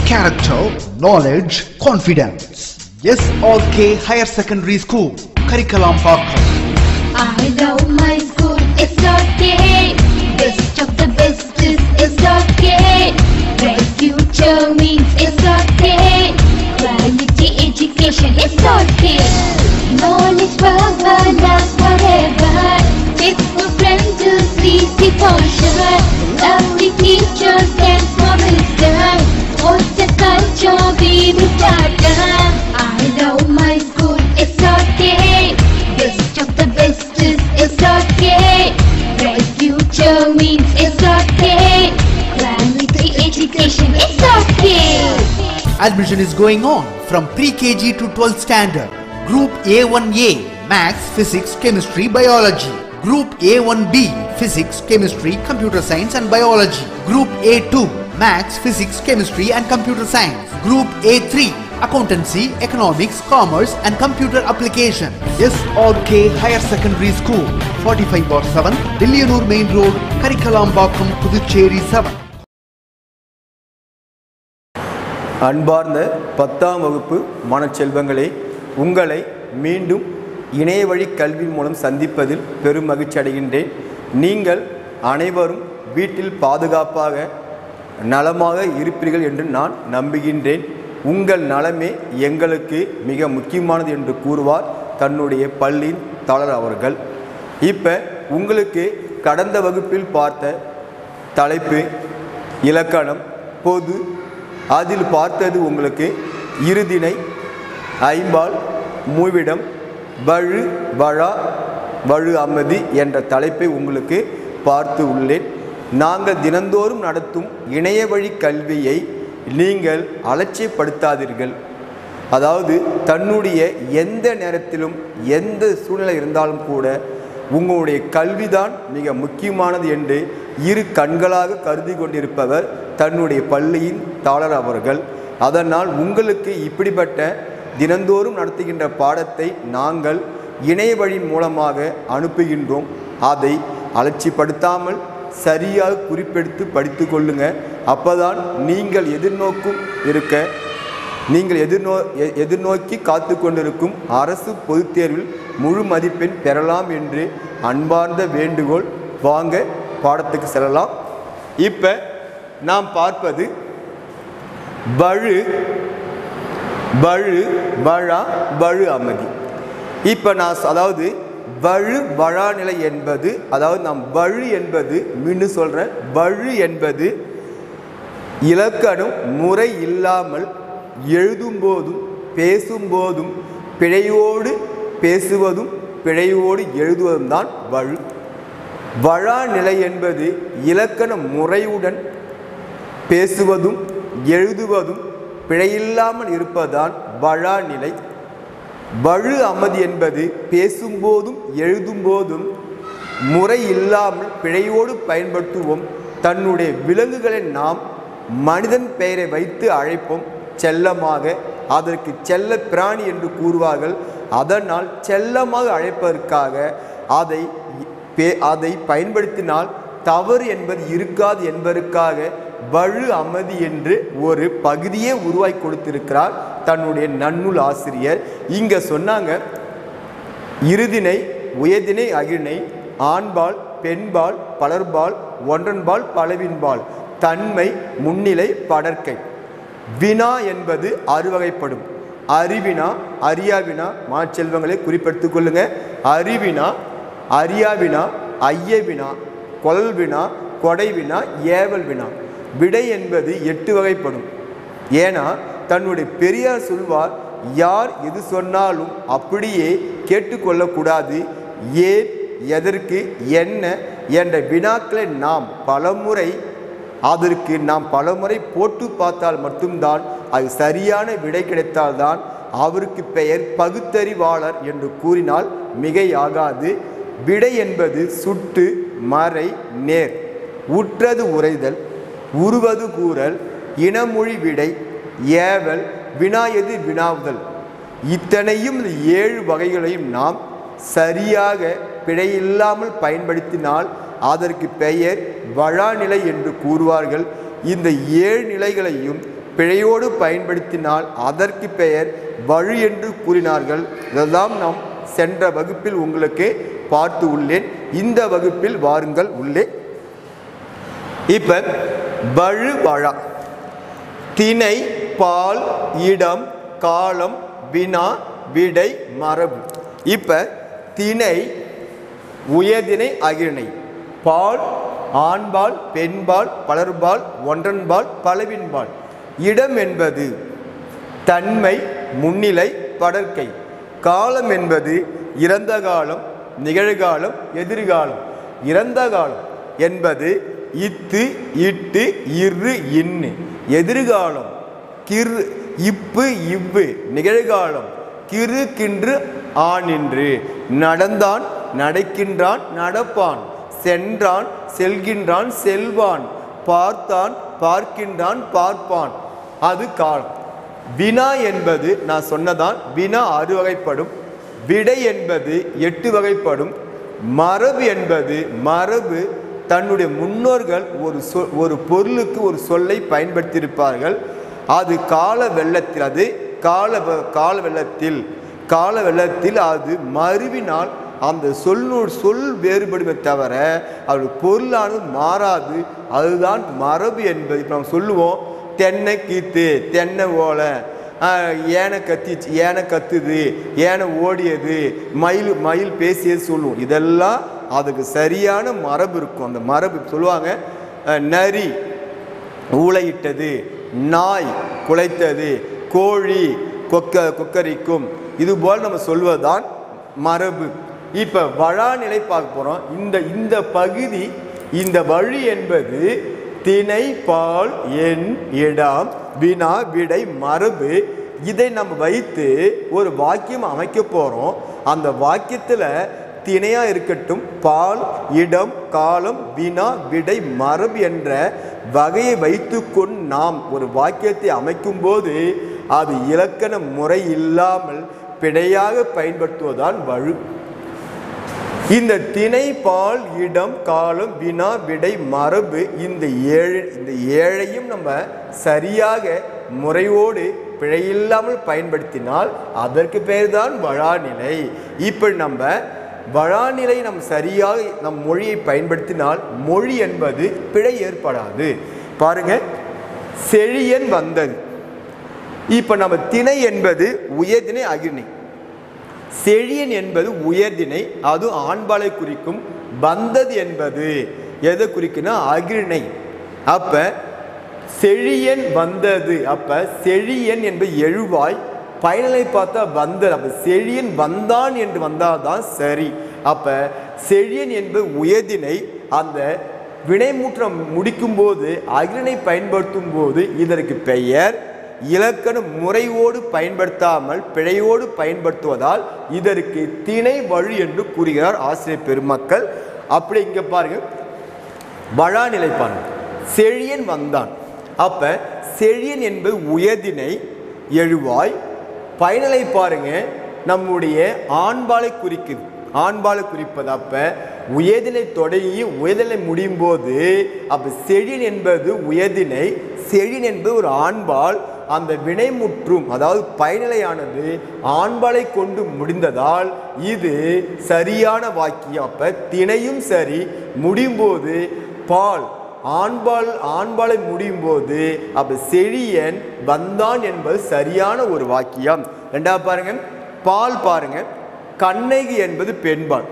character, knowledge, confidence. SRK Higher Secondary School, Curriculum Parker. I love my school, it's okay. Best of the best is it's okay. Bright future means it's okay. Quality education, it's okay. Knowledge forever, love forever. Faithful friends to see the culture. Lovely teachers and for wisdom. What's the culture we will start? I love my school, it's okay. Best of the best is it's okay. Bright future means it's okay. Quality education, it's okay. Admission is going on from pre-KG to 12th standard. Group A1A, Maths, Physics, Chemistry, Biology. Group A1B, Physics, Chemistry, Computer Science and Biology. Group A2, Maths, Physics, Chemistry and Computer Science. Group A3, Accountancy, Economics, Commerce and Computer Application. SRK Higher Secondary School, 45 bar 7, Dillianur Main Road, Karikalambakkam, Puducherry 7. அன்பார்ந்த பத்தாம் வகுப்பு மாணச்செல்வங்களே உங்களை மீண்டும் இணைய வழி கல்வி மூலம் சந்திப்பதில் பெரும் மகிழ்ச்சி அடைகின்றேன் நீங்கள் அனைவரும் வீட்டில் பாதுகாப்பாக நலமாக இருப்பீர்கள் என்று நான் நம்புகின்றேன் உங்கள் நலமே எங்களுக்கு மிக முக்கியமானது என்று கூறுவார் தன்னுடைய பள்ளியின் தளர் அவர்கள் இப்போ உங்களுக்கு கடந்த வகுப்பில் பார்த்த தலைப்பு இலக்கணம் பொது அதில் பார்த்தது உங்களுக்கு இருதினை ஐம்பால் மூவிடம் வழு வழா வழு அமதி என்ற தலைப்பை உங்களுக்கு பார்த்து உள்ளேன் நாங்கள் தினந்தோறும் நடத்தும் இணைய வழி கல்வியை நீங்கள் அலட்சியப்படுத்தாதீர்கள் அதாவது தன்னுடைய எந்த நேரத்திலும் எந்த சூழ்நிலை இருந்தாலும் கூட உங்களுடைய கல்விதான் மிக முக்கியமானது என்று இரு கண்களாக கருதி கொண்டிருப்பவர் தன்னுடைய பள்ளியின் தாளர் அவர்கள் அதனால் உங்களுக்கு இப்படிப்பட்ட தினந்தோறும் நடத்துகின்ற பாடத்தை நாங்கள் இணைய வழி மூலமாக அனுப்புகின்றோம் அதை அலட்சிப்படுத்தாமல் சரியாக குறிப்பெடுத்து படித்து கொள்ளுங்க அப்பதான் நீங்கள் எதிர்நோக்கும் இருக்க நீங்கள் எதிர்நோ எ- எதிர்நோக்கி காத்து கொண்டிருக்கும் அரசு பொதுத் தேர்வில் முழு மதிப்பெண் பெறலாம் என்று அன்பார்ந்த வேண்டுகோள் வாங்க பாடத்துக்கு செல்லலாம் இப்போ நாம் பார்ப்பது வழு வழு வழா வழு அமதி இப்போ நான் சொ- அதாவது வழு வழா நிலை என்பது அதாவது நாம் வழு என்பது மீண்டும் சொல்கிறேன் வழு என்பது இலக்கணம் முறை இல்லாமல் எழுதும்போதும் பேசும்போதும் பிழையோடு பேசுவதும் பிழையோடு எழுதுவதும் தான் வழு வழா நிலை என்பது இலக்கண முறையுடன் பேசுவதும் எழுதுவதும் பிழையில்லாமல் இருப்பதுதான் வழா நிலை வழு அமதி என்பது பேசும்போதும் எழுதும்போதும் முறை இல்லாமல் பிழையோடு பயன்படுத்துவோம் தன்னுடைய விலங்குகளை நாம் மனிதன் பெயரை வைத்து அழைப்போம் செல்லமாக அதற்கு செல்ல பிராணி என்று கூறுவார்கள் அதனால் செல்லமாக அழைப்பதற்காக அதை பே- அதை பயன்படுத்தினால் தவறு என்பது இருக்காது என்பதற்காக வழு அமதி என்று ஒரு பகுதியே உருவாக்கி கொடுத்திருக்கிறார் தன்னுடைய நன்னூல் ஆசிரியர் இங்க சொன்னாங்க இருதினை உயதினை அகினை ஆண்பால் பெண்பால் பலர்பால் ஒன்றன்பால் பலவின்பால் தன்மை முன்னிலை படர்க்கை வினா என்பது அறுவகைப்படும் அறிவினா அறியாவினா மாச்செல்வங்களை குறிப்பெடுத்துக் கொள்ளுங்க அறிவினா அறியாவினா ஐயவினா கொழல் வினா கொடை வினா ஏவல் வினா விடை என்பது எட்டு வகைப்படும் ஏன்னா தன்னுடைய பெரியார் சொல்வார் யார் எது சொன்னாலும் அப்படியே கேட்டுக்கொள்ளக்கூடாது ஏன் எதற்கு என்ன என்ற வினாக்களை நாம் பலமுறை அதற்கு நாம் பலமுறை போட்டு பார்த்தால் மட்டும்தான் அது சரியான விடை கிடைத்தால்தான் அவருக்கு பெயர் பகுத்தறிவாளர் என்று கூறினால் மிகையாகாது விடை என்பது சுட்டு மறை நேர் உற்றது உரைதல் உருவது கூறல் இனமொழி விடை ஏவல் வினா எது வினாவுதல் இத்தனையும் இந்த ஏழு வகைகளையும் நாம் சரியாக பிழையில்லாமல் பயன்படுத்தினால் அதற்கு பெயர் வழாநிலை என்று கூறுவார்கள் இந்த ஏழு நிலைகளையும் பிழையோடு பயன்படுத்தினால் அதற்கு பெயர் வழு என்று கூறினார்கள் இதெல்லாம் நாம் சென்ற வகுப்பில் உங்களுக்கு பார்த்து உள்ளேன் இந்த வகுப்பில் வாருங்கள் உள்ளே இப்ப வழு வழா திணை பால் இடம் காலம் வினா விடை மரபு இப்ப திணை உயர்திணை அகிரிணை பால் ஆண்பால் பெண்பால் பலர்பால் ஒன்றன்பால் பலவின்பால் இடம் என்பது தன்மை முன்னிலை படர்க்கை காலம் என்பது இறந்த காலம் நிகழ்காலம் எதிர்காலம் இறந்த காலம் என்பது இத்து இட்டு இரு இன்னு எதிர்காலம் கிரு இப்பு இவ்வு நிகழ்காலம் கிறு கின்று ஆனின்று நடந்தான் நடக்கின்றான் நடப்பான் சென்றான் செல்கின்றான் செல்வான் பார்த்தான் பார்க்கின்றான் பார்ப்பான் அது காலம் வினா என்பது நான் சொன்னதான் வினா ஆறு வகைப்படும் விடை என்பது எட்டு வகைப்படும் மரபு என்பது மரபு தன்னுடைய முன்னோர்கள் ஒரு சொ ஒரு பொருளுக்கு ஒரு சொல்லை பயன்படுத்தியிருப்பார்கள் அது கால வெள்ளத்தில் அது கால வ- கால வெள்ளத்தில் கால வெள்ளத்தில் அது மருவினால் அந்த சொல்லு சொல் வேறுபடுமே தவிர அது பொருளானது மாறாது அதுதான் மரபு என்பது இப்போ நம்ம சொல்லுவோம் தென்னை கீத்து தென்னை ஓலை ஆஹ், ஏனை கத்திச்சு ஏனை கத்துது ஏனை ஓடியது மயில் மயில் பேசியது சொல்லுவோம் இதெல்லாம் அதுக்கு சரியான மரபு இருக்கும் அந்த மரபு சொல்லுவாங்க அஹ், நரி ஊளையிட்டது நாய் குலைத்தது கோழி கொக்க கொக்கரிக்கும் இதுபோல் நம்ம சொல்வதுதான் மரபு இப்போ வழாநிலை பார்க்க போகிறோம் இந்த இந்த பகுதி இந்த வழி என்பது திணை பால் எண் இடம் வினா விடை மரபு இதை நம்ம வைத்து ஒரு வாக்கியம் அமைக்க போகிறோம் அந்த வாக்கியத்தில் திணையா இருக்கட்டும் பால் இடம் காலம் வினா விடை மரபு என்ற வகையை வைத்துக்கொண்டு நாம் ஒரு வாக்கியத்தை அமைக்கும்போது அது இலக்கண முறை இல்லாமல் பிழையாக பயன்படுத்துவதுதான் வழு இந்த திணை பால் இடம் காலம் வினா விடை மரபு இந்த ஏழு இந்த ஏழையும் நம்ம சரியாக முறையோடு பிழையில்லாமல் பயன்படுத்தினால் அதற்கு பெயர் தான் வழாநிலை இப்படி நம்ம வழாநிலை நம் சரியாக நம் மொழியை பயன்படுத்தினால் மொழி என்பது பிழை ஏற்படாது பாருங்க செழியன் வந்தது இப்போ நம்ம திணை என்பது உயர்திணை அகிர்ணை செழியன் என்பது உயர்திணை அது ஆண்பாலை குறிக்கும் வந்தது என்பது எதை குறிக்குன்னா அகிர்ணை அப்ப செழியன் வந்தது அப்ப செழியன் என்பது எழுவாய் பயனலை பார்த்தா வந்தது அப்ப செழியன் வந்தான் என்று வந்தால்தான் சரி அப்ப செழியன் என்பது உயர்திணை அந்த வினைமுற்றம் முடிக்கும் போது அகிரனை பயன்படுத்தும் போது இதற்கு பெயர் இலக்கண முறையோடு பயன்படுத்தாமல் பிழையோடு பயன்படுத்துவதால் இதற்கு திணை வழி என்று கூறுகிறார் ஆசிரியர் பெருமக்கள் அப்படி இங்க பாருங்க வழாநிலை பாருங்க செழியன் வந்தான் அப்ப செழியன் என்பது உயர்தினை எழுவாய் பயனலை பாருங்க நம்முடைய ஆண்பாலை குறிக்குது ஆண்பாலை குறிப்பது அப்ப உயர்தினை தொடங்கி உயர்தினை முடியும் போது அப்ப செழியன் என்பது உயர்தினை செழியன் என்பது ஒரு ஆண்பால் அந்த வினைமுற்றும் அதாவது பயனிலையானது ஆண்பாலை கொண்டு முடிந்ததால் இது சரியான வாக்கியம் அப்ப திணையும் சரி முடியும் போது பால் ஆண்பால் ஆண்பாலை முடியும் போது அப்ப செழியன் வந்தான் என்பது சரியான ஒரு வாக்கியம் ரெண்டாவது பாருங்க பால் பாருங்க கண்ணகி என்பது பெண்பால்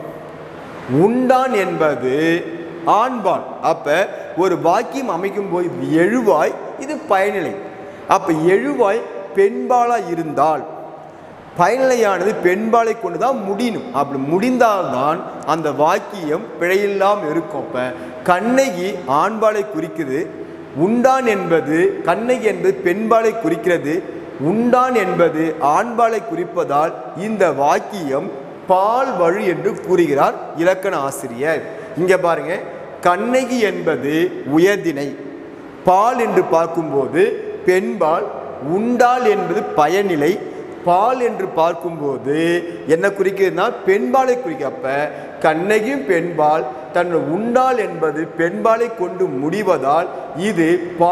உண்டான் என்பது ஆண்பால் அப்ப ஒரு வாக்கியம் அமைக்கும் போது இது எழுவாய் இது பயனிலை அப்ப எழுவாய் பெண்பாலா இருந்தால் பயனிலையானது பெண்பாலை கொண்டு தான் முடியணும் அப்படி முடிந்தால்தான் அந்த வாக்கியம் பிழையில்லாமல் இருக்கும் அப்ப கண்ணகி ஆண்பாலை குறிக்குது உண்டான் என்பது கண்ணகி என்பது பெண்பாலை குறிக்கிறது உண்டான் என்பது ஆண்பாலை குறிப்பதால் இந்த வாக்கியம் பால் வழி என்று கூறுகிறார் இலக்கண ஆசிரியர் இங்க பாருங்க கண்ணகி என்பது உயர்தினை பால் என்று பார்க்கும்போது பெண்பால் உண்டால் என்பது பயனிலை பால் என்று பார்க்கும்போது என்ன குறிக்கிறதுனா பெண்பாலை குறிக்க அப்ப கண்ணகியும் பெண்பால் தன் உண்டால் என்பது பெண்பாலை கொண்டு முடிவதால் இது பால்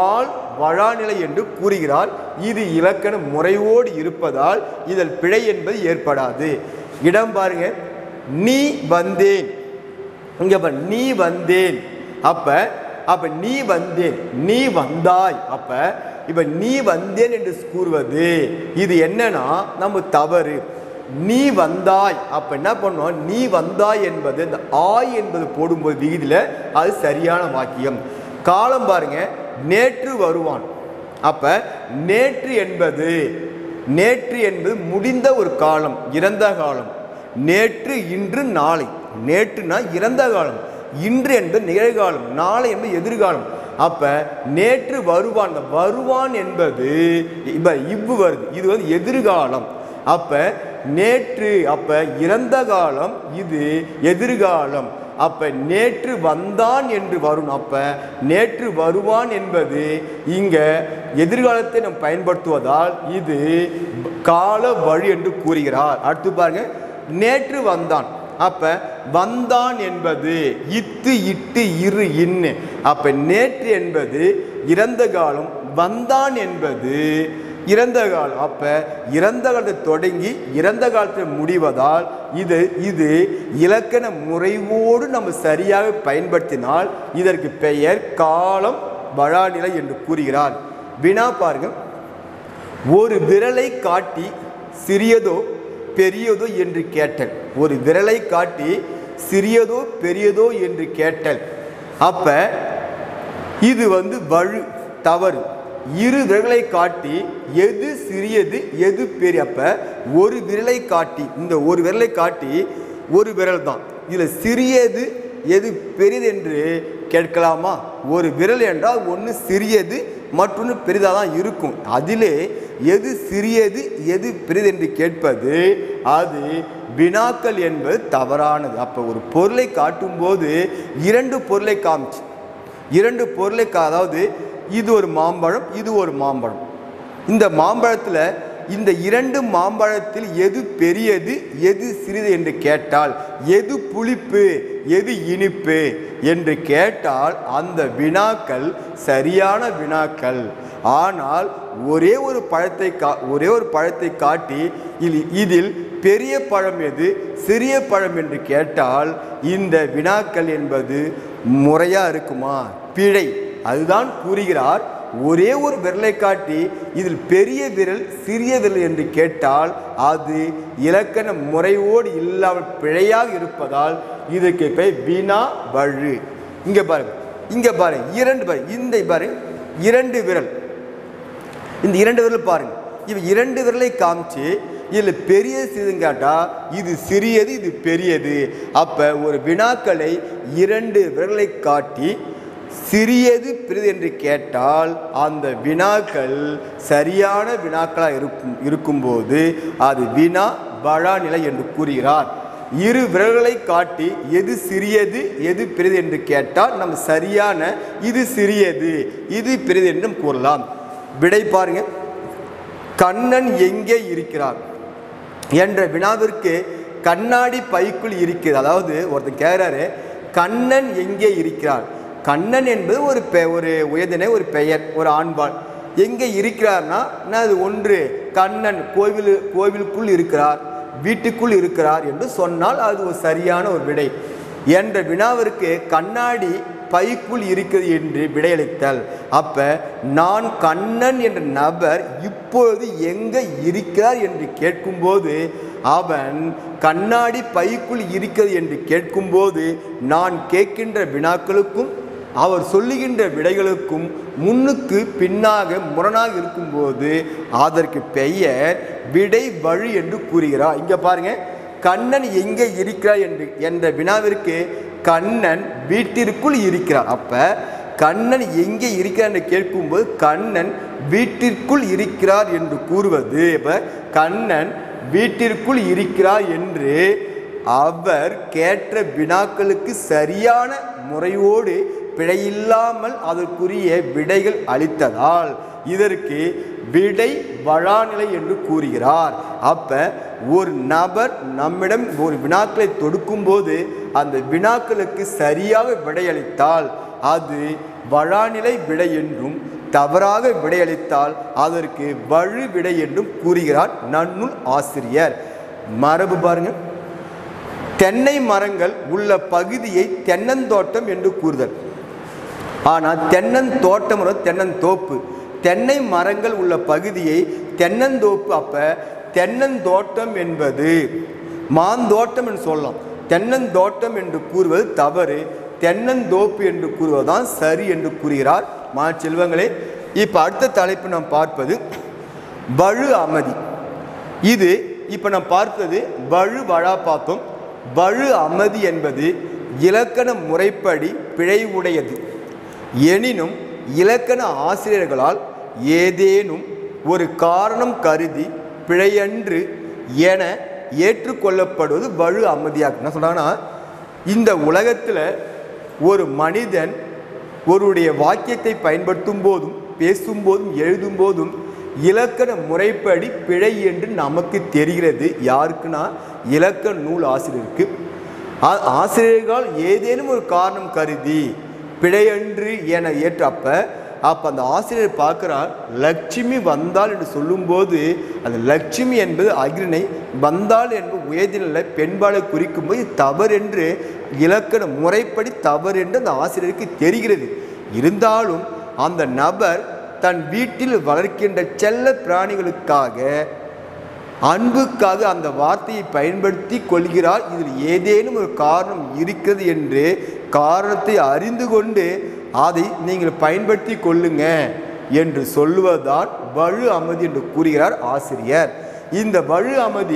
வழாநிலை என்று கூறுகிறார் இது இலக்கண முறையோடு இருப்பதால் இதில் பிழை என்பது ஏற்படாது இடம் பாருங்க நீ வந்தேன் இங்க பாரு நீ வந்தேன் அப்ப அப்ப நீ வந்தேன் நீ வந்தாய் அப்ப இப்ப நீ வந்தேன் என்று கூறுவது இது என்னன்னா நம்ம தவறு நீ வந்தாய் அப்ப என்ன பண்ணோம் நீ வந்தாய் என்பது இந்த ஆய் என்பது போடும்போது விகிதில அது சரியான வாக்கியம் காலம் பாருங்க நேற்று வருவான் அப்ப நேற்று என்பது நேற்று என்பது முடிந்த ஒரு காலம் இறந்த காலம் நேற்று இன்று நாளை நேற்றுனா இறந்த காலம் இன்று என்பது நிகழ்காலம் நாளை என்பது எதிர்காலம் அப்ப நேற்று வருவான் இந்த வருவான் என்பது இப்ப இவ்வு வருது இது வந்து எதிர்காலம் அப்ப நேற்று அப்ப இறந்த காலம் இது எதிர்காலம் அப்ப நேற்று வந்தான் என்று வரும் அப்ப நேற்று வருவான் என்பது இங்க எதிர்காலத்தை நாம் பயன்படுத்துவதால் இது கால வழி என்று கூறுகிறார் அடுத்து பாருங்க நேற்று வந்தான் அப்ப வந்தான் என்பது இத்து இட்டு இரு இன்னு அப்ப நேற்று என்பது இறந்த காலம் வந்தான் என்பது இறந்த காலம் அப்ப இறந்த காலத்தை தொடங்கி இறந்த காலத்தில் முடிவதால் இது இது இலக்கண முறைவோடு நம்ம சரியாக பயன்படுத்தினால் இதற்கு பெயர் காலம் வழாநிலை என்று கூறுகிறார் வினா பாருங்க ஒரு விரலை காட்டி சிறியதோ பெரியதோ என்று கேட்டல் ஒரு விரலை காட்டி சிறியதோ பெரியதோ என்று கேட்டல் அப்ப இது வந்து வழு தவறு இரு விரலை காட்டி எது சிறியது எது பெரிய அப்ப ஒரு விரலை காட்டி இந்த ஒரு விரலை காட்டி ஒரு விரல் தான் இதுல சிறியது எது பெரியது என்று கேட்கலாமா ஒரு விரல் என்றால் ஒன்று சிறியது மற்றொன்று பெரிதாக தான் இருக்கும் அதிலே எது சிறியது எது பெரிது என்று கேட்பது அது வினாக்கள் என்பது தவறானது அப்போ ஒரு பொருளை காட்டும்போது இரண்டு பொருளை காமிச்சு இரண்டு பொருளை கா- அதாவது இது ஒரு மாம்பழம் இது ஒரு மாம்பழம் இந்த மாம்பழத்தில் இந்த இரண்டு மாம்பழத்தில் எது பெரியது எது சிறிது என்று கேட்டால் எது புளிப்பு எது இனிப்பு என்று கேட்டால் அந்த வினாக்கள் சரியான வினாக்கள் ஆனால் ஒரே ஒரு பழத்தை கா ஒரே ஒரு பழத்தை காட்டி இதில் இதில் பெரிய பழம் எது சிறிய பழம் என்று கேட்டால் இந்த வினாக்கள் என்பது முறையா இருக்குமா பிழை அதுதான் கூறுகிறார் ஒரே ஒரு விரலை காட்டி இதில் பெரிய விரல் சிறிய விரல் என்று கேட்டால் அது இலக்கண முறையோடு இல்லாமல் பிழையாக இருப்பதால் இதற்கு பெயர் வினா வழு இங்க பாருங்க இங்க பாருங்க இரண்டு பாரு இந்த பாரு இரண்டு விரல் இந்த இரண்டு விரல் பாருங்க இவ இரண்டு விரலை காமிச்சு இதில் பெரிய சிறிதுன்னு கேட்டால் இது சிறியது இது பெரியது அப்போ ஒரு வினாக்களை இரண்டு விரலை காட்டி சிறியது பெரிது என்று கேட்டால் அந்த வினாக்கள் சரியான வினாக்களாக இருக்கும் இருக்கும்போது அது வினா வழாநிலை என்று கூறுகிறார் இரு விரல்களை காட்டி எது சிறியது எது பெரிது என்று கேட்டால் நம்ம சரியான இது சிறியது இது பெரிது என்றும் கூறலாம் விடை பாருங்க கண்ணன் எங்கே இருக்கிறார் என்ற வினாவிற்கு கண்ணாடி பைக்குள் இருக்கிறது அதாவது ஒருத்தன் கேட்குறாரு கண்ணன் எங்கே இருக்கிறார் கண்ணன் என்பது ஒரு பெ ஒரு உயர்தினை ஒரு பெயர் ஒரு ஆண்பாள் எங்கே இருக்கிறார்னா என்ன அது ஒன்று கண்ணன் கோவில் கோவிலுக்குள் இருக்கிறார் வீட்டுக்குள் இருக்கிறார் என்று சொன்னால் அது ஒரு சரியான ஒரு விடை என்ற வினாவிற்கு கண்ணாடி பைக்குள் இருக்கிறது என்று விடையளித்தல் அப்ப நான் கண்ணன் என்ற நபர் இப்பொழுது எங்க இருக்கிறார் என்று கேட்கும்போது அவன் கண்ணாடி பைக்குள் இருக்கிறது என்று கேட்கும்போது நான் கேட்கின்ற வினாக்களுக்கும் அவர் சொல்லுகின்ற விடைகளுக்கும் முன்னுக்கு பின்னாக முரணாக இருக்கும்போது அதற்கு பெயர் விடை வழி என்று கூறுகிறார் இங்க பாருங்க கண்ணன் எங்கே இருக்கிறார் என்று என்ற வினாவிற்கு கண்ணன் வீட்டிற்குள் இருக்கிறார் அப்ப கண்ணன் எங்கே இருக்கிறார் என்று கேட்கும்போது கண்ணன் வீட்டிற்குள் இருக்கிறார் என்று கூறுவது இப்ப கண்ணன் வீட்டிற்குள் இருக்கிறார் என்று அவர் கேட்ட வினாக்களுக்கு சரியான முறையோடு பிழையில்லாமல் அதற்குரிய விடைகள் அளித்ததால் இதற்கு விடை வழாநிலை என்று கூறுகிறார் அப்ப ஒரு நபர் நம்மிடம் ஒரு வினாக்களை தொடுக்கும்போது அந்த வினாக்களுக்கு சரியாக விடையளித்தால் அது வழாநிலை விடை என்றும் தவறாக விடையளித்தால் அதற்கு வழு விடை என்றும் கூறுகிறார் நன்னூல் ஆசிரியர் மரபு பாருங்க தென்னை மரங்கள் உள்ள பகுதியை தென்னந்தோட்டம் என்று கூறுதல் ஆனால் தென்னந்தோட்டம் தென்னந்தோப்பு தென்னை மரங்கள் உள்ள பகுதியை தென்னந்தோப்பு அப்ப தென்னந்தோட்டம் என்பது மாந்தோட்டம் என்று சொல்லலாம் தென்னந்தோட்டம் என்று கூறுவது தவறு தென்னந்தோப்பு என்று கூறுவதுதான் சரி என்று கூறுகிறார் மா செல்வங்களே இப்போ அடுத்த தலைப்பு நாம் பார்ப்பது வழு அமதி இது இப்போ நாம் பார்த்தது வழு வழா பார்த்தோம் வழு அமதி என்பது இலக்கண முறைப்படி பிழைவுடையது எனினும் இலக்கண ஆசிரியர்களால் ஏதேனும் ஒரு காரணம் கருதி பிழையன்று என ஏற்றுக்கொள்ளப்படுவது வழு அமதியாகும் என்ன சொல்றாங்கன்னா இந்த உலகத்தில் ஒரு மனிதன் ஒருடைய வாக்கியத்தை பயன்படுத்தும் போதும் பேசும்போதும் எழுதும் போதும் இலக்கண முறைப்படி பிழை என்று நமக்கு தெரிகிறது யாருக்குன்னா இலக்கண நூல் ஆசிரியருக்கு ஆ- ஆசிரியர்களால் ஏதேனும் ஒரு காரணம் கருதி பிழையன்று என ஏற்ற அப்ப அப்ப அந்த ஆசிரியர் பார்க்கிறார் லட்சுமி வந்தாள் என்று சொல்லும்போது அந்த லட்சுமி என்பது அகிரிணை வந்தாள் என்பது உயர்தினில பெண்பாலை குறிக்கும் போது தவறு என்று இலக்கண முறைப்படி தவறு என்று அந்த ஆசிரியருக்கு தெரிகிறது இருந்தாலும் அந்த நபர் தன் வீட்டில் வளர்க்கின்ற செல்ல பிராணிகளுக்காக அன்புக்காக அந்த வார்த்தையை பயன்படுத்தி கொள்கிறார் இதில் ஏதேனும் ஒரு காரணம் இருக்கிறது என்று காரணத்தை அறிந்து கொண்டு அதை நீங்கள் பயன்படுத்தி கொள்ளுங்க என்று சொல்லுவதுதான் வழு அமதி என்று கூறுகிறார் ஆசிரியர் இந்த வழு அமதி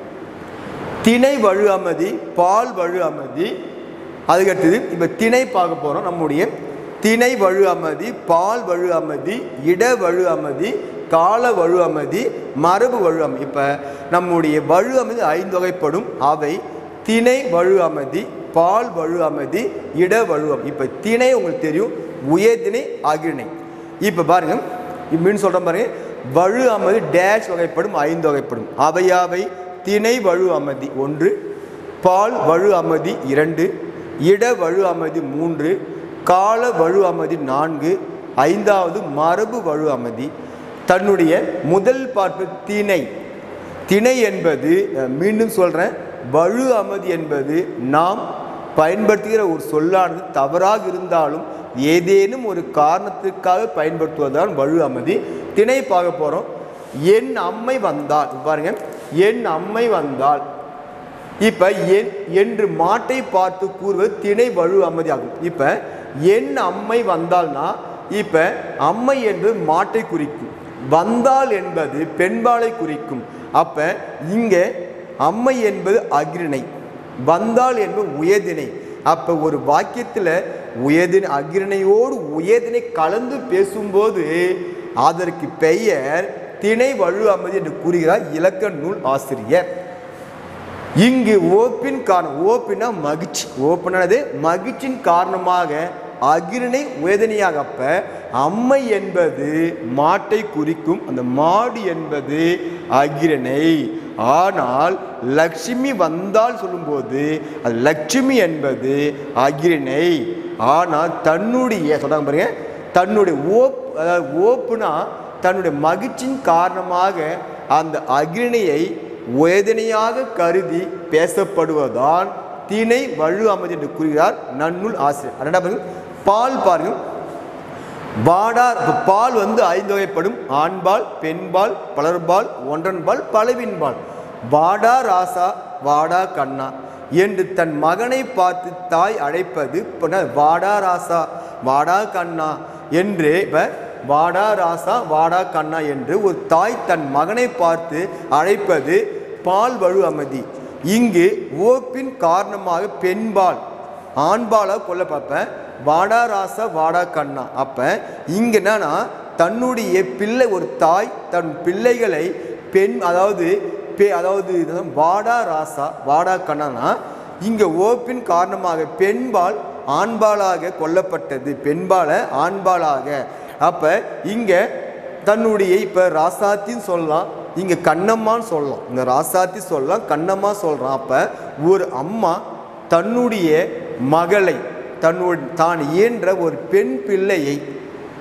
திணை வழு அமதி பால் வழு அமதி அதுக்கடுத்தது இப்போ திணை பார்க்க போகிறோம் நம்முடைய திணை வழு அமதி பால் வழு அமதி இட வழு அமதி கால வழு அமதி மரபு வழு அமதி இப்போ நம்முடைய வழு அமதி ஐந்து வகைப்படும் அவை திணை வழு அமதி பால் வழு அமதி இட வழு அமதி இப்போ திணை உங்களுக்கு தெரியும் உயர்திணை அகிர்ணை இப்போ பாருங்க இப்படின்னு சொல்கிறேன் பாருங்க வழு அமதி டேஷ் வகைப்படும் ஐந்து வகைப்படும் அவையாவை திணை வழு அமதி ஒன்று பால் வழு அமதி இரண்டு இட வழு அமதி மூன்று கால வழு அமதி நான்கு ஐந்தாவது மரபு வழு அமதி தன்னுடைய முதல் பார்ப்பு திணை திணை என்பது அஹ், மீண்டும் சொல்கிறேன் வழு அமதி என்பது நாம் பயன்படுத்துகிற ஒரு சொல்லானது தவறாக இருந்தாலும் ஏதேனும் ஒரு காரணத்துக்காக பயன்படுத்துவதுதான் வழு அமதி திணை பார்க்க போகிறோம் என் அம்மை வந்தால் பாருங்க என் அம்மை வந்தால் இப்ப என் என்று மாட்டை பார்த்து கூறுவது திணை வழு அமதி ஆகும் இப்ப என் அம்மை வந்தால்னா இப்ப அம்மை என்று மாட்டை குறிக்கும் வந்தால் என்பது பெண்பாலை குறிக்கும் அப்ப இங்க அம்மை என்பது அகிரிணை வந்தால் என்பது உயர்திணை அப்ப ஒரு வாக்கியத்துல உயர்திணை அகிரிணையோடு உயர்திணை கலந்து பேசும்போது அதற்கு பெயர் திணை வழு அமதி என்று கூறுகிறார் இலக்கண நூல் ஆசிரியர் இங்கு ஓப்பின் காரணம் ஓப்பினா மகிழ்ச்சி ஓப்பினது மகிழ்ச்சியின் காரணமாக அகிரிணை வேதனையாக அப்ப அம்மை என்பது மாட்டை குறிக்கும் அந்த மாடு என்பது அகிரணை ஆனால் லக்ஷ்மி வந்தால் சொல்லும்போது அது லட்சுமி என்பது அகிரிணை ஆனால் தன்னுடைய சொல்றாங்க பாருங்க தன்னுடைய ஓப் அதாவது ஓப்புனா தன்னுடைய மகிழ்ச்சியின் காரணமாக அந்த அகிரிணையை வேதனையாக கருதி பேசப்படுவதால் திணை வழு அமதி என்று கூறுகிறார் நன்னூல் ஆசிரியர் ரெண்டாவது பாருங்க, பால் பாருங்க வாடார் இப்ப பால் வந்து ஐந்து வகைப்படும் ஆண்பால் பெண்பால் பலர்பால் ஒன்றன்பால் பலவின்பால் வாடா ராசா வாடா கண்ணா என்று தன் மகனை பார்த்து தாய் அழைப்பது இப்ப என்ன? வாடா ராசா வாடா கண்ணா என்று இப்ப வாடா ராசா வாடா கண்ணா என்று ஒரு தாய் தன் மகனை பார்த்து அழைப்பது பால் வழு அமதி இங்கு ஓப்பின் காரணமாக பெண்பால் ஆண்பாலாக கொல்ல பார்ப்பேன் வாடா ராசா வாடா கண்ணா அப்போ இங்க என்னன்னா தன்னுடைய பிள்ளை ஒரு தாய் தன் பிள்ளைகளை பெண் அதாவது பெ அதாவது இது வாடா ராசா வாடா கண்ணானா இங்க ஓப்பின் காரணமாக பெண்பால் ஆண்பாலாக கொல்லப்பட்டது பெண்பால ஆண்பாலாக அப்ப இங்க தன்னுடைய இப்ப ராசாத்தின்னு சொல்லலாம் இங்க கண்ணம்மான்னு சொல்லலாம் இந்த ராசாத்தி சொல்லலாம் கண்ணம்மா சொல்றான் அப்ப ஒரு அம்மா தன்னுடைய மகளை தன்னுடைய தான் இயன்ற ஒரு பெண் பிள்ளையை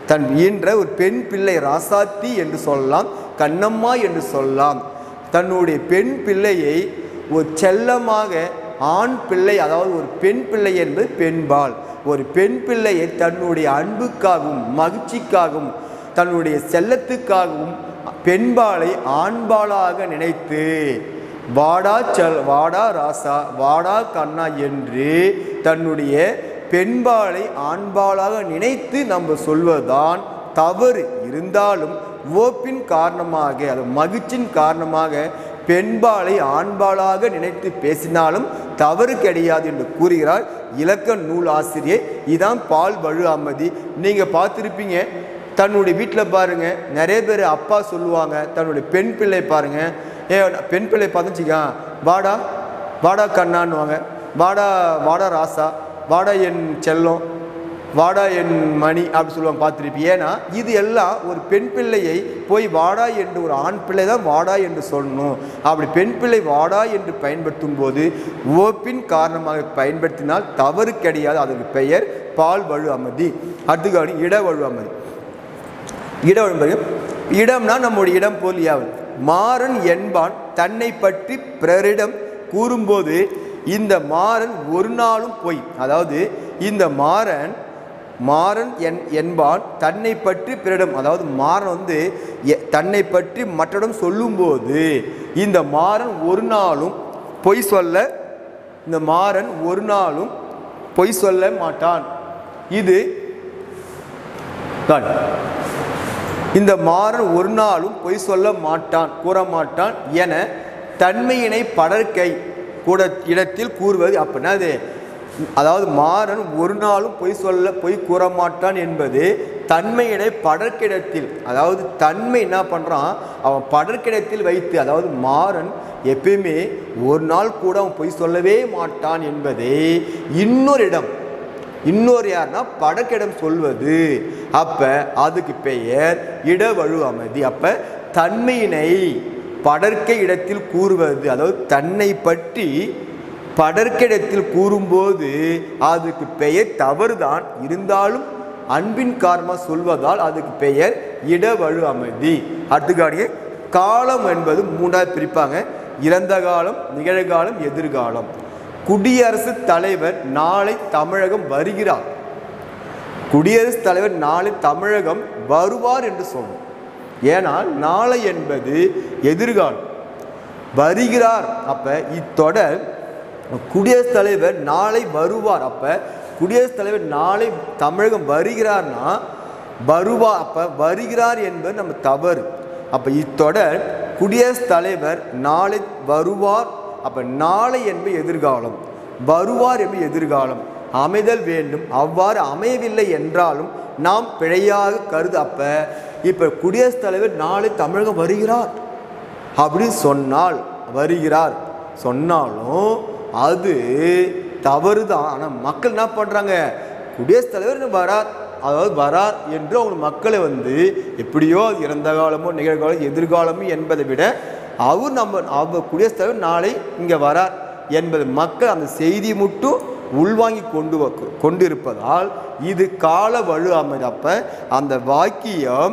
தன் ஈன்ற ஒரு பெண் பிள்ளை ராசாத்தி என்று சொல்லலாம் கண்ணம்மா என்று சொல்லலாம் தன்னுடைய பெண் பிள்ளையை ஒரு செல்லமாக ஆண் பிள்ளை அதாவது ஒரு பெண் பிள்ளை என்பது பெண்பால் ஒரு பெண் பிள்ளையை தன்னுடைய அன்புக்காகவும் மகிழ்ச்சிக்காகவும் தன்னுடைய செல்லத்துக்காகவும் பெண்பாலை ஆண்பாலாக நினைத்து வாடா செல் வாடா ராசா வாடா கண்ணா என்று தன்னுடைய பெண்பாலை ஆண்பாலாக நினைத்து நம்ம சொல்வதுதான் தவறு இருந்தாலும் ஓப்பின் காரணமாக அது மகிழ்ச்சியின் காரணமாக பெண்பாலை ஆண்பாலாக நினைத்து பேசினாலும் தவறு கிடையாது என்று கூறுகிறார் இலக்க நூல் ஆசிரியர் இதான் பால் வழு அம்மதி நீங்கள் பார்த்துருப்பீங்க தன்னுடைய வீட்டில் பாருங்க நிறைய பேர் அப்பா சொல்லுவாங்க தன்னுடைய பெண் பிள்ளை பாருங்க ஏ பெண் பிள்ளை பார்த்துச்சிக்கா வாடா வாடா கண்ணான்னுவாங்க வாடா வாடா ராசா வாடா என் செல்லம் வாடா என் மணி அப்படி சொல்லுவாங்க பார்த்துருப்பீங்க ஏன்னா இது எல்லாம் ஒரு பெண் பிள்ளையை போய் வாடா என்று ஒரு ஆண் பிள்ளை தான் வாடா என்று சொல்லணும் அப்படி பெண் பிள்ளை வாடா என்று பயன்படுத்தும் போது ஓப்பின் காரணமாக பயன்படுத்தினால் தவறு கிடையாது அதற்கு பெயர் பால் வழு அமதி அடுத்து கவனி இட வழு அமதி இட வழி இடம்னா நம்முடைய இடம் போல் யாவல் மாறன் என்பான் தன்னை பற்றி பிறரிடம் கூறும்போது இந்த மாறன் ஒரு நாளும் பொய் அதாவது இந்த மாறன் மாறன் என் என்பான் தன்னை பற்றி பிறரிடம் அதாவது மாறன் வந்து எ- தன்னை பற்றி மற்றடம் சொல்லும்போது இந்த மாறன் ஒரு நாளும் பொய் சொல்ல இந்த மாறன் ஒரு நாளும் பொய் சொல்ல மாட்டான் இது தான் இந்த மாறன் ஒரு நாளும் பொய் சொல்ல மாட்டான் கூற மாட்டான் என தன்மையினை படற்கை கூட இடத்தில் கூறுவது அப்படின்னா அது அதாவது மாறன் ஒரு நாளும் பொய் சொல்ல பொய் கூற மாட்டான் என்பது தன்மையினை படற்கிடத்தில் அதாவது தன்மை என்ன பண்ணுறான் அவன் படற்கிடத்தில் வைத்து அதாவது மாறன் எப்பயுமே ஒரு நாள் கூட அவன் பொய் சொல்லவே மாட்டான் என்பதே இன்னொரு இடம் இன்னொரு யாருன்னா படக்கிடம் சொல்வது அப்ப அதுக்கு பெயர் இடவழு அமைதி அப்ப தன்மையினை படர்க்க இடத்தில் கூறுவது அதாவது தன்னை பற்றி படர்க்க இடத்தில் கூறும்போது அதுக்கு பெயர் தவறுதான் இருந்தாலும் அன்பின் காரணமாக சொல்வதால் அதுக்கு பெயர் இடவழு அமைதி அடுத்துக்காடியே காலம் என்பது மூன்றாவது பிரிப்பாங்க இறந்த காலம் நிகழ்காலம் எதிர்காலம் குடியரசுத் தலைவர் நாளை தமிழகம் வருகிறார் குடியரசுத் தலைவர் நாளை தமிழகம் வருவார் என்று சொல்லணும் ஏனால் நாளை என்பது எதிர்காலம் வருகிறார் அப்ப இத்தொடர் குடியரசுத் தலைவர் நாளை வருவார் அப்ப குடியரசுத் தலைவர் நாளை தமிழகம் வருகிறார்னா வருவார் அப்ப வருகிறார் என்பது நம்ம தவறு அப்ப இத்தொடர் குடியரசுத் தலைவர் நாளை வருவார் அப்ப நாளை என்பது எதிர்காலம் வருவார் என்பது எதிர்காலம் அமைதல் வேண்டும் அவ்வாறு அமையவில்லை என்றாலும் நாம் பிழையாக கருது அப்ப இப்ப குடியரசுத் தலைவர் நாளை தமிழகம் வருகிறார் அப்படின்னு சொன்னால் வருகிறார் சொன்னாலும் அது தவறு தான் ஆனால் மக்கள் என்ன பண்ணுறாங்க குடியரசுத் தலைவர் இன்னும் வரார் அதாவது வரார் என்று அவங்க மக்களை வந்து எப்படியோ அது இறந்த காலமோ நிகழ்காலம் எதிர்காலமோ என்பதை விட அவர் நம்ம அவர் குடியரசுத் தலைவர் நாளை இங்கே வரார் என்பது மக்கள் அந்த செய்தி மட்டும் உள்வாங்கி கொண்டு வ- கொண்டு இருப்பதால் இது கால வலு அமைதப்ப அந்த வாக்கியம்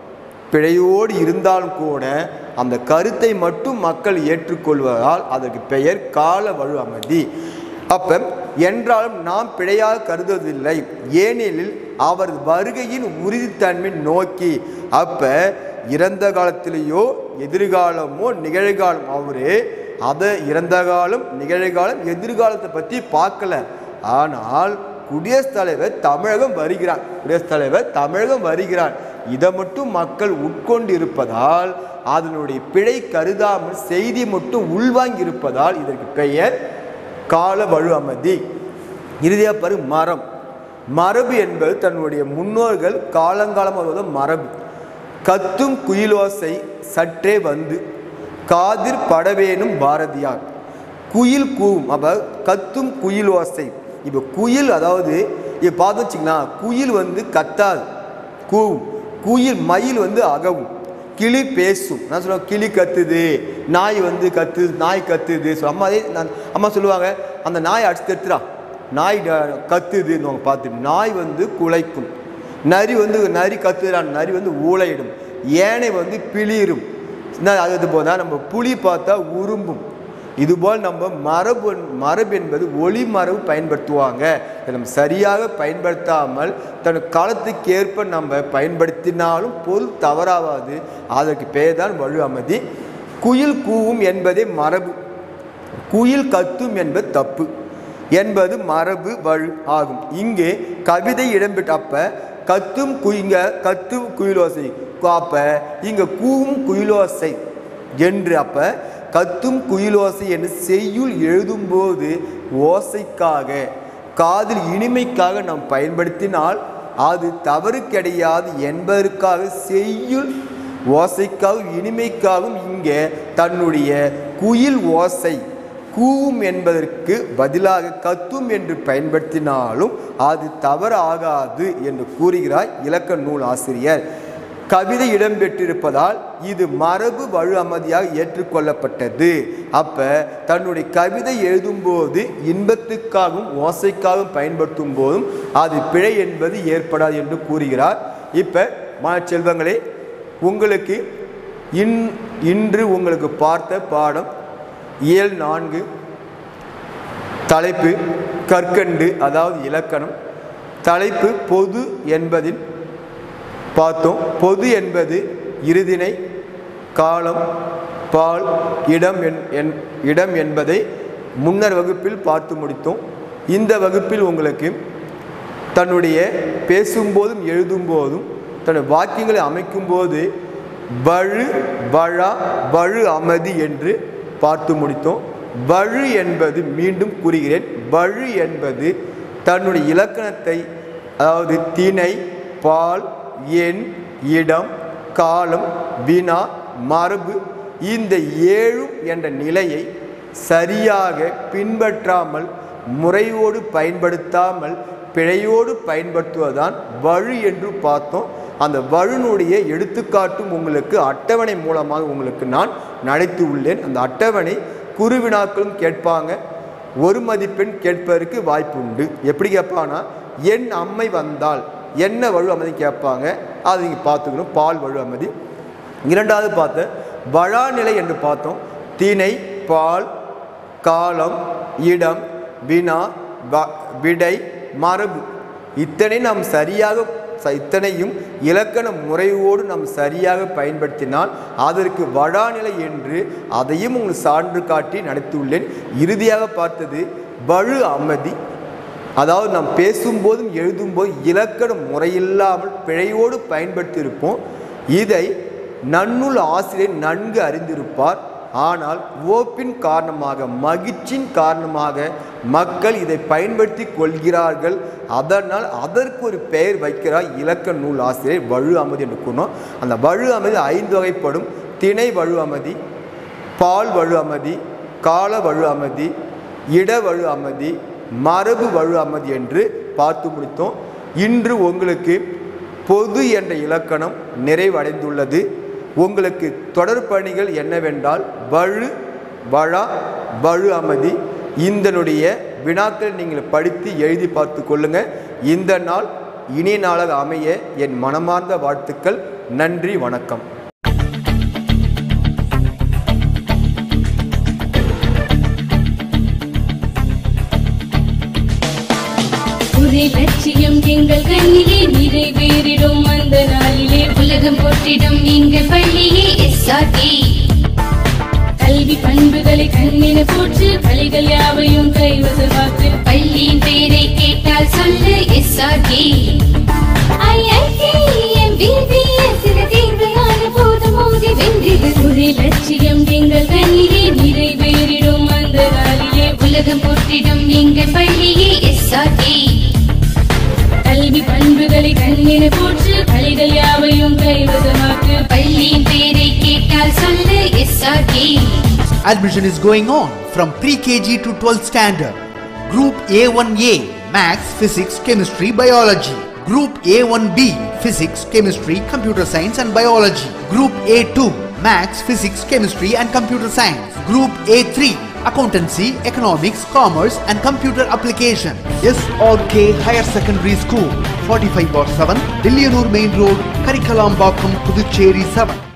பிழையோடு இருந்தாலும் கூட அந்த கருத்தை மட்டும் மக்கள் ஏற்றுக்கொள்வதால் அதற்கு பெயர் கால வலு அமைதி அப்ப என்றாலும் நாம் பிழையாக கருதுவதில்லை ஏனெனில் அவர் வருகையின் உறுதித்தன்மை நோக்கி அப்ப இறந்த காலத்திலேயோ எதிர்காலமோ நிகழ்காலம் அவரு அதை இறந்த காலம் நிகழ்காலம் எதிர்காலத்தை பற்றி பார்க்கல ஆனால் குடியரசுத் தலைவர் தமிழகம் வருகிறார் குடியரசுத் தலைவர் தமிழகம் வருகிறார் இதை மட்டும் மக்கள் உட்கொண்டு இருப்பதால் அதனுடைய பிழை கருதாமல் செய்தி மட்டும் உள்வாங்கி இருப்பதால் இதற்கு பெயர் கால வலு அமைதி இறுதியாக பாரு மரம் மரபு என்பது தன்னுடைய முன்னோர்கள் காலங்காலமாக வருவது மரபு கத்தும் குயிலோசை சற்றே வந்து காதிர் படவேனும் பாரதியார் குயில் கூவும் அப்போ கத்தும் குயில் ஓசை இப்போ குயில் அதாவது இப்போ பார்த்து வச்சிங்களா குயில் வந்து கத்தாது கூவும் குயில் மயில் வந்து அகவும் கிளி பேசும் நான் சொல்லுவேன் கிளி கத்துது நாய் வந்து கத்து நாய் கத்துது So, அம்மா அதே நான் அம்மா சொல்லுவாங்க அந்த நாய் அடிச்சு தடுத்துறா நாய் ட- கத்துதுன்னு அவங்க பார்த்து நாய் வந்து குலைக்கும் நரி வந்து நரி கத்துறான் நரி வந்து ஊளையிடும் ஏனை வந்து பிளிரும் என்ன அது போல் நம்ம புலி பார்த்தா உரும்பும் இதுபோல் நம்ம மரபு மரபு என்பது ஒளி மரபு பயன்படுத்துவாங்க இதை நம்ம சரியாக பயன்படுத்தாமல் தன் காலத்துக்கு ஏற்ப நம்ம பயன்படுத்தினாலும் பொருள் தவறாகாது அதற்கு பெயர் தான் வலு அமைதி குயில் கூவும் என்பதே மரபு குயில் கத்தும் என்பது தப்பு என்பது மரபு வழு ஆகும் இங்கே கவிதை இடம்பெற்ற அப்ப கத்தும் குயிங்க கத்தும் குயிலோசை அப்ப இங்க கூவும் குயிலோசை என்று அப்ப கத்தும் குயிலோசை என்று செய்யுள் எழுதும்போது ஓசைக்காக காதில் இனிமைக்காக நாம் பயன்படுத்தினால் அது தவறு கிடையாது என்பதற்காக செய்யுள் ஓசைக்காகவும் இனிமைக்காகவும் இங்கே தன்னுடைய குயில் ஓசை கூவும் என்பதற்கு பதிலாக கத்தும் என்று பயன்படுத்தினாலும் அது தவறு ஆகாது என்று கூறுகிறார் இலக்க நூல் ஆசிரியர் கவிதை இடம்பெற்றிருப்பதால் இது மரபு வழு அமைதியாக ஏற்றுக்கொள்ளப்பட்டது அப்ப தன்னுடைய கவிதை எழுதும்போது இன்பத்துக்காகவும் ஓசைக்காகவும் பயன்படுத்தும் போதும் அது பிழை என்பது ஏற்படாது என்று கூறுகிறார் இப்ப மாச்செல்வங்களே உங்களுக்கு இன் இன்று உங்களுக்கு பார்த்த பாடம் இயல் நான்கு தலைப்பு கற்கண்டு அதாவது இலக்கணம் தலைப்பு பொது என்பதின் பார்த்தோம் பொது என்பது இறுதினை காலம் பால் இடம் என் என் இடம் என்பதை முன்னர் வகுப்பில் பார்த்து முடித்தோம் இந்த வகுப்பில் உங்களுக்கு தன்னுடைய பேசும்போதும் எழுதும்போதும் தன்னுடைய வாக்கியங்களை அமைக்கும்போது வழு வழா வழு அமைதி என்று பார்த்து முடித்தோம் வழு என்பது மீண்டும் கூறுகிறேன் வழு என்பது தன்னுடைய இலக்கணத்தை அதாவது திணை பால் எண் இடம் காலம் வினா மரபு இந்த ஏழும் என்ற நிலையை சரியாக பின்பற்றாமல் முறையோடு பயன்படுத்தாமல் பிழையோடு பயன்படுத்துவதுதான் வழு என்று பார்த்தோம் அந்த வழுனுடைய எடுத்துக்காட்டும் உங்களுக்கு அட்டவணை மூலமாக உங்களுக்கு நான் நடத்தி உள்ளேன் அந்த அட்டவணை குறுவினாக்களும் கேட்பாங்க ஒரு மதிப்பெண் கேட்பதற்கு வாய்ப்பு உண்டு எப்படி கேட்பாங்கன்னா என் அம்மை வந்தால் என்ன வழு அமைதி கேட்பாங்க அது நீங்கள் பார்த்துக்கணும் பால் வழு அமைதி இரண்டாவது பார்த்த வழாநிலை என்று பார்த்தோம் திணை பால் காலம் இடம் வினா வ- விடை மரபு இத்தனை நாம் சரியாக ச- இத்தனையும் இலக்கண முறையோடு நாம் சரியாக பயன்படுத்தினால் அதற்கு வழாநிலை என்று அதையும் உங்களுக்கு சான்று காட்டி நடத்தியுள்ளேன் இறுதியாக பார்த்தது வழு அமைதி அதாவது நாம் பேசும்போதும் எழுதும்போது இலக்கண முறையில்லாமல் பிழையோடு பயன்படுத்தியிருப்போம் இதை நன்னூல் ஆசிரியர் நன்கு அறிந்திருப்பார் ஆனால் ஓப்பின் காரணமாக மகிழ்ச்சியின் காரணமாக மக்கள் இதை பயன்படுத்தி கொள்கிறார்கள் அதனால் அதற்கு ஒரு பெயர் வைக்கிறார் இலக்க நூல் ஆசிரியர் வழு அமைதி என்று கூறினோம் அந்த வழு அமைதி ஐந்து வகைப்படும் திணை வழு அமைதி பால் வழு அமைதி கால வழு அமைதி இட வழு அமைதி மரபு வழு அமைதி என்று பார்த்து முடித்தோம் இன்று உங்களுக்கு பொது என்ற இலக்கணம் நிறைவடைந்துள்ளது உங்களுக்கு தொடர் பணிகள் என்னவென்றால் வழு வழா வழு அமைதி இதனுடைய வினாக்களை நீங்கள் படித்து எழுதி பார்த்து கொள்ளுங்க இந்த நாள் இனிய நாளாக அமைய என் மனமார்ந்த வாழ்த்துக்கள் நன்றி வணக்கம் ஒரே லட்சியம் எங்கள் கண்ணிலே நிறைவேறிடும் அந்த நாளிலே உலகம் போற்றிடும் எங்கள் பள்ளியே எஸ்ஆர்டி கல்வி பண்புகளை கண்ணின போற்று கலைகள் யாவையும் கைவசமாக்கு பள்ளியின் பெயரை கேட்டால் சொல்லு எஸ்ஆர்டி ஒரே லட்சியம் எங்கள் கண்ணிலே நிறைவேறிடும் அந்த நாளிலே உலகம் போற்றிடும் எங்கள் பள்ளியே எஸ்ஆர்டி கல்வி பண்புகளை கண்ணின போற்று கலைகள் யாவையும் கைவசமாக்கு பள்ளியின் பெயரை கேட்டால் சொல்லு SRT Admission is going on from pre-KG to 12th standard. Group A1A Maths, Physics, Chemistry, Biology. Group A1B Physics, Chemistry, Computer Science and Biology. Group A2 Maths, Physics, Chemistry and Computer Science. Group A3 accountancy, economics, commerce and computer application. SRK Higher Secondary School, 45 bar 7, Dillianur Main Road, Karikalambakkam, Puducherry 7.